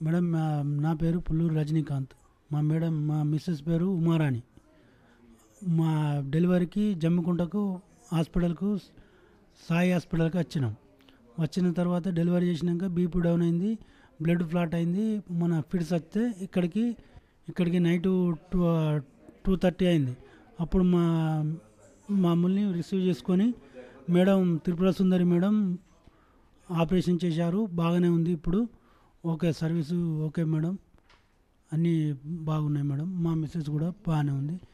madam మా- నా పేరు పుల్లూరు రజనీకాంత్ మా మేడం మా మిస్సెస్ పేరు ఉమారాణి మా డెలివరీకి జమ్మికుంటకు హాస్పిటల్కు సాయి హాస్పిటల్కి వచ్చినాం వచ్చిన తర్వాత డెలివరీ చేసినాక బీపీ డౌన్ అయింది బ్లడ్ ఫ్లాట్ అయింది మన ఫిట్స్ వస్తే ఇక్కడికి ఇక్కడికి నైట్ టూ టూ థర్టీ అయింది అప్పుడు మా మమ్మల్ని రిసీవ్ చేసుకొని madam Tripura Sundari madam operation చేశారు బాగానే ఉంది ఇప్పుడు ఓకే సర్వీసు ఓకే మేడం అన్నీ బాగున్నాయి మేడం మా మిస్సెస్ కూడా బాగానే ఉంది